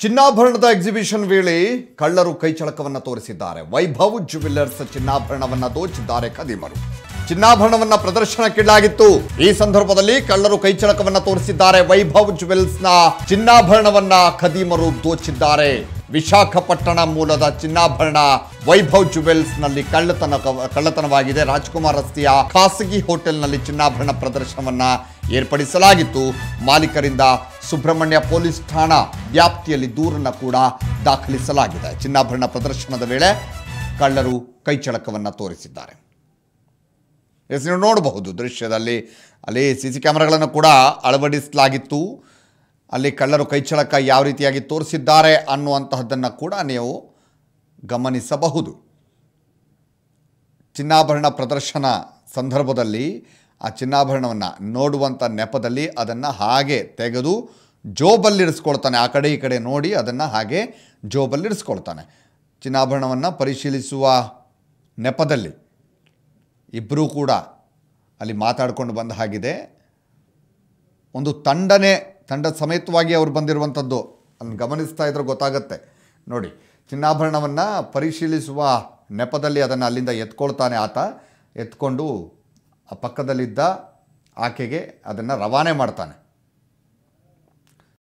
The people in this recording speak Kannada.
ಚಿನ್ನಾಭರಣದ ಎಕ್ಸಿಬಿಷನ್ ವೇಳೆ ಕಳ್ಳರು ಕೈಚಳಕವನ್ನ ತೋರಿಸಿದ್ದಾರೆ ವೈಭವ್ ಜುವೆಲ್ಲರ್ಸ್ ಚಿನ್ನಾಭರಣವನ್ನ ದೋಚಿದ್ದಾರೆ ಖದೀಮರು ಚಿನ್ನಾಭರಣವನ್ನ ಪ್ರದರ್ಶನಕ್ಕಿಡಲಾಗಿತ್ತು ಈ ಸಂದರ್ಭದಲ್ಲಿ ಕಳ್ಳರು ಕೈಚಳಕವನ್ನ ತೋರಿಸಿದ್ದಾರೆ ವೈಭವ್ ಜುವೆಲ್ಸ್ನ ಚಿನ್ನಾಭರಣವನ್ನ ಖದೀಮರು ದೋಚಿದ್ದಾರೆ ವಿಶಾಖಪಟ್ಟಣ ಮೂಲದ ಚಿನ್ನಾಭರಣ ವೈಭವ್ ಜುವೆಲ್ಸ್ನಲ್ಲಿ ಕಳ್ಳತನ ಕಳ್ಳತನವಾಗಿದೆ ರಾಜ್ಕುಮಾರ್ ರಸ್ತೆಯ ಖಾಸಗಿ ಹೋಟೆಲ್ನಲ್ಲಿ ಚಿನ್ನಾಭರಣ ಪ್ರದರ್ಶನವನ್ನ ಏರ್ಪಡಿಸಲಾಗಿತ್ತು ಮಾಲೀಕರಿಂದ ಸುಬ್ರಹ್ಮಣ್ಯ ಪೊಲೀಸ್ ಠಾಣಾ ವ್ಯಾಪ್ತಿಯಲ್ಲಿ ದೂರನ್ನು ಕೂಡ ದಾಖಲಿಸಲಾಗಿದೆ ಚಿನ್ನಾಭರಣ ಪ್ರದರ್ಶನದ ವೇಳೆ ಕಳ್ಳರು ಕೈಚಳಕವನ್ನು ತೋರಿಸಿದ್ದಾರೆ ಎಸ್ ನೀವು ನೋಡಬಹುದು ದೃಶ್ಯದಲ್ಲಿ ಅಲ್ಲಿ ಸಿ ಸಿ ಕ್ಯಾಮ್ರಾಗಳನ್ನು ಕೂಡ ಅಳವಡಿಸಲಾಗಿತ್ತು ಅಲ್ಲಿ ಕಳ್ಳರು ಕೈಚಳಕ ಯಾವ ರೀತಿಯಾಗಿ ತೋರಿಸಿದ್ದಾರೆ ಅನ್ನುವಂತಹದ್ದನ್ನು ಕೂಡ ನೀವು ಗಮನಿಸಬಹುದು ಚಿನ್ನಾಭರಣ ಪ್ರದರ್ಶನ ಸಂದರ್ಭದಲ್ಲಿ ಆ ಚಿನ್ನಾಭರಣವನ್ನು ನೋಡುವಂಥ ನೆಪದಲ್ಲಿ ಅದನ್ನು ಹಾಗೆ ತೆಗೆದು ಜೋಬಲ್ಲಿರಿಸ್ಕೊಳ್ತಾನೆ ಆ ಕಡೆ ಈ ಕಡೆ ನೋಡಿ ಅದನ್ನು ಹಾಗೆ ಜೋಬಲ್ಲಿರಿಸ್ಕೊಳ್ತಾನೆ ಚಿನ್ನಾಭರಣವನ್ನು ಪರಿಶೀಲಿಸುವ ನೆಪದಲ್ಲಿ ಇಬ್ಬರೂ ಕೂಡ ಅಲ್ಲಿ ಮಾತಾಡ್ಕೊಂಡು ಬಂದ ಹಾಗಿದೆ ಒಂದು ತಂಡನೇ ತಂಡ ಸಮೇತವಾಗಿ ಅವರು ಬಂದಿರುವಂಥದ್ದು ಅದನ್ನು ಗಮನಿಸ್ತಾ ಇದ್ರೆ ಗೊತ್ತಾಗತ್ತೆ ನೋಡಿ ಚಿನ್ನಾಭರಣವನ್ನು ಪರಿಶೀಲಿಸುವ ನೆಪದಲ್ಲಿ ಅದನ್ನು ಅಲ್ಲಿಂದ ಎತ್ಕೊಳ್ತಾನೆ ಆತ ಎತ್ಕೊಂಡು ಆ ಪಕ್ಕದಲ್ಲಿದ್ದ ಆಕೆಗೆ ಅದನ್ನು ರವಾನೆ ಮಾಡ್ತಾನೆ